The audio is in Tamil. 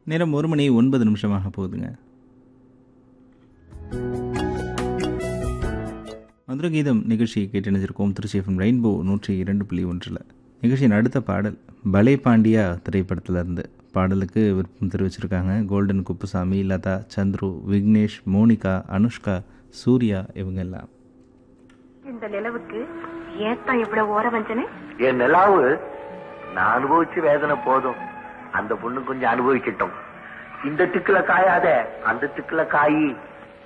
நேரம் ஒரு மணி ஒன்பது நிமிஷமாக போகுதுங்க மதுர கீதம் நிகழ்ச்சியை கேட்டணிஞ்சிருக்கோம் திருச்சி எஃப்எம் ரெயின்போ நூற்றி இரண்டு புள்ளி ஒன்றில் நிகழ்ச்சியின் அடுத்த பாடல் பலே பாண்டியா திரைப்படத்துல இருந்து பாடலுக்கு விருப்பம் தெரிவிச்சிருக்காங்க கோல்டன் குப்புசாமி லதா சந்துரு விக்னேஷ் மோனிகா அனுஷ்கா சூர்யா இவங்க எல்லாம் இந்த நிலவுக்கு ஏத்தான் இவ்வளவு ஓர வஞ்சனை என் நிலாவு நான் அனுபவிச்ச வேதனை போதும் அந்த பொண்ணு கொஞ்சம் அனுபவிக்கட்டும் இந்த திக்குல காயாத அந்த திக்குல காயி